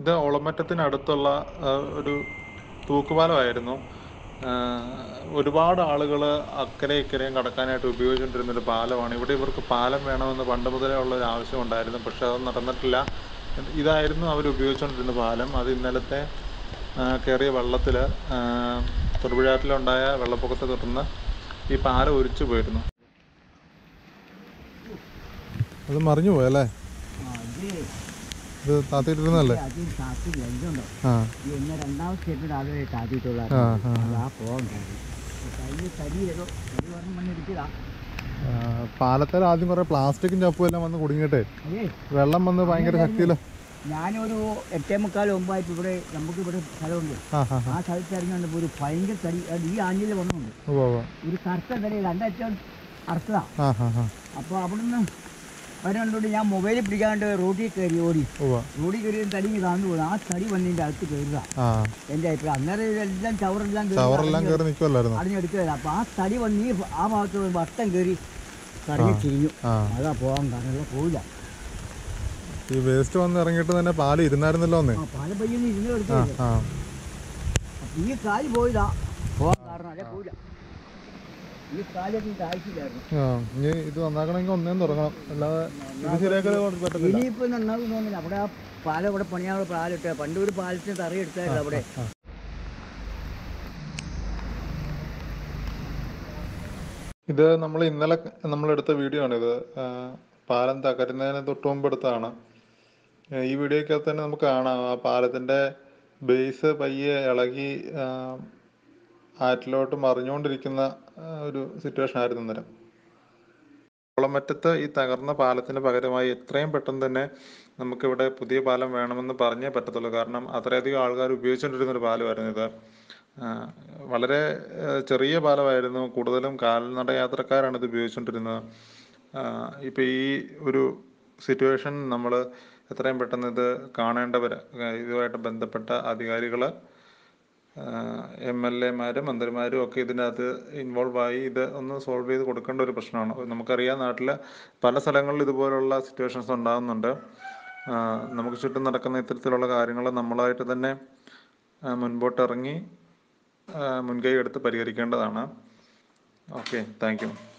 ഇത് ഒളമറ്റത്തിനടുത്തുള്ള ആ, ഒരു തൂക്കുപാലമായിരുന്നു ആ, ഒരുപാട് ആളുകൾ അക്കരെ ഇക്കരെയും കടക്കാനായിട്ട് ഉപയോഗിച്ചുകൊണ്ടിരുന്ന ഒരു പാലമാണ് ഇവിടെ ഇവർക്ക് പാലം വേണമെന്ന് പണ്ട് മുതലേ ഉള്ള ഒരു ആവശ്യം ഉണ്ടായിരുന്നു പക്ഷെ അത് നടന്നിട്ടില്ല ഇതായിരുന്നു അവർ ഉപയോഗിച്ചുകൊണ്ടിരുന്ന പാലം അത് ഇന്നലത്തെ ആ, കയറിയ വെള്ളത്തിൽ തൊടുപുഴാറ്റിലുണ്ടായ വെള്ളപ്പൊക്കത്തെ തുടർന്ന് ഈ പാലം ഒലിച്ചു പോയിരുന്നു അത് മറിഞ്ഞു പോയല്ലേ ആ, ഇത് ഇത് താത്തിയിട്ടിരുന്നല്ലേ അത് താത്തില്ല ഇതുണ്ടോ ആ ഈ എന്നെ രണ്ടാമത്തെ സ്റ്റെപ്പിൽ ആദ്യമേ താത്തിയിട്ടുള്ള ആ, ആ, അത് ആ പോകണ്ടായിരുന്നു കഴിഞ്ഞ തരി ഏതോ തരി പറഞ്ഞ മണ്ണ് ഇരിക്കലാ ആ, പാലത്തിൽ ആദ്യം കുറേ പ്ലാസ്റ്റിക്കും ചപ്പും എല്ലാം വന്ന് കുടുങ്ങിയിട്ടേ അതേ വെള്ളം വന്ന് ഭയങ്കര ശക്തിയില്ല ഞാനൊരു എട്ടേ മുക്കാൽ ഒമ്പായിട്ട് ഇവിടെ നമുക്ക് ഇവിടെ സ്ഥലമുണ്ട് ആ ഹാ ആ സ്ഥലത്ത് ഇറങ്ങിയുണ്ട് ഒരു ഭയങ്കര തടി അത് ഈ ആഞ്ഞിൽ വന്നുണ്ട് ഉവ്വ് ഉവ്വ്. ഒരു കറുത്ത തടി രണ്ടറ്റം അറുത്തതാ ആ ഹാ ഹാ അപ്പോൾ അവിടുന്ന് വരണ്ടോണ്ട് ഞാൻ മൊബൈലിൽ പിടിക്കാണ്ട് റോഡിൽ കയറി ഓടി ഉവ്വ റോഡിൽ കയറി തടി താന്നു പോകും ആ തടി വന്നിൻ്റെ അകത്ത് കയറുക ആ എൻ്റെ അഭിപ്രായം അന്നേരം ഇതെല്ലാം ചവറെല്ലാം കയറി ചവറെല്ലാം കയറി നിൽക്കുമല്ലായിരുന്നു അടിഞ്ഞെടുക്കുകയില്ല അപ്പോൾ ആ തടി വന്ന് ഈ ആ ഭാഗത്ത് ഒരു വട്ടം കയറി കറങ്ങി തിരിഞ്ഞു ആ അതാ പോകാൻ കാരണം പോയില്ല ഈ വേസ്റ്റ് വന്ന് ഇറങ്ങിയിട്ട് തന്നെ പാല് ഇരുന്നായിരുന്നല്ലോ ഒന്ന് ആ പല പയ്യന്ന് ഇരുന്ന് ആ എടുത്തില്ല ആ ഈ കാല് പോയതാ പോകാൻ കാരണം അല്ലെ പോയില്ല ഈ കാലൊന്നും താഴ്ചയില്ലായിരുന്നു ആ ഇനി ഇത് നന്നാക്കണമെങ്കിൽ ഒന്നേന്ന് തുടങ്ങണം അല്ലാതെ ഇത് ശരിയാക്കാൻ പറ്റത്തില്ല ഇനിയിപ്പോൾ നന്നാവും തോന്നില്ല അവിടെ ആ പാലം ഇവിടെ പണിയാനുള്ള പാലിട്ട് പണ്ട് ഒരു പാലത്തിന് തറയെടുത്തായിരുന്നു അവിടെ ഇത് നമ്മൾ ഇന്നലെ നമ്മൾ എടുത്ത വീഡിയോ ആണിത് ആ, പാലം തകരുന്നതിന് തൊട്ട് മുമ്പ് എടുത്തതാണ് ആ, ഈ വീഡിയോയ്ക്കകത്ത് തന്നെ നമുക്ക് കാണാം ആ പാലത്തിൻ്റെ ബേസ് പയ്യെ ഇളകി ആ, ആറ്റിലോട്ട് മറിഞ്ഞുകൊണ്ടിരിക്കുന്ന ആ, ഒരു സിറ്റുവേഷൻ ആയിരുന്നു അന്നേരം കുളമറ്റത്ത് ഈ തകർന്ന പാലത്തിന് പകരമായി എത്രയും പെട്ടെന്ന് തന്നെ നമുക്കിവിടെ പുതിയ പാലം വേണമെന്ന് പറഞ്ഞേ പറ്റത്തുള്ളൂ കാരണം അത്രയധികം ആൾക്കാർ ഉപയോഗിച്ചുകൊണ്ടിരുന്ന ഒരു പാലമായിരുന്നു ഇത് ആ, വളരെ ആ, ചെറിയ പാലമായിരുന്നു കൂടുതലും കാൽനട യാത്രക്കാരാണ് ഇത് ഉപയോഗിച്ചുകൊണ്ടിരുന്നത് ഇപ്പോൾ ഈ ഒരു സിറ്റുവേഷൻ നമ്മൾ എത്രയും പെട്ടെന്ന് ഇത് കാണേണ്ടവർ ഇതുമായിട്ട് ബന്ധപ്പെട്ട അധികാരികൾ എം എൽ എമാരും മന്ത്രിമാരും ഒക്കെ ഇതിനകത്ത് ഇൻവോൾവ് ആയി ഇത് ഒന്ന് സോൾവ് ചെയ്ത് കൊടുക്കേണ്ട ഒരു പ്രശ്നമാണ് നമുക്കറിയാം നാട്ടിൽ പല സ്ഥലങ്ങളിലും ഇതുപോലുള്ള സിറ്റുവേഷൻസ് ഉണ്ടാകുന്നുണ്ട് ആ, നമുക്ക് ചുറ്റും നടക്കുന്ന ഇത്തരത്തിലുള്ള കാര്യങ്ങൾ നമ്മളായിട്ട് തന്നെ ആ, മുൻപോട്ടിറങ്ങി ആ, മുൻകൈ എടുത്ത് പരിഹരിക്കേണ്ടതാണ് ഓക്കെ താങ്ക് യു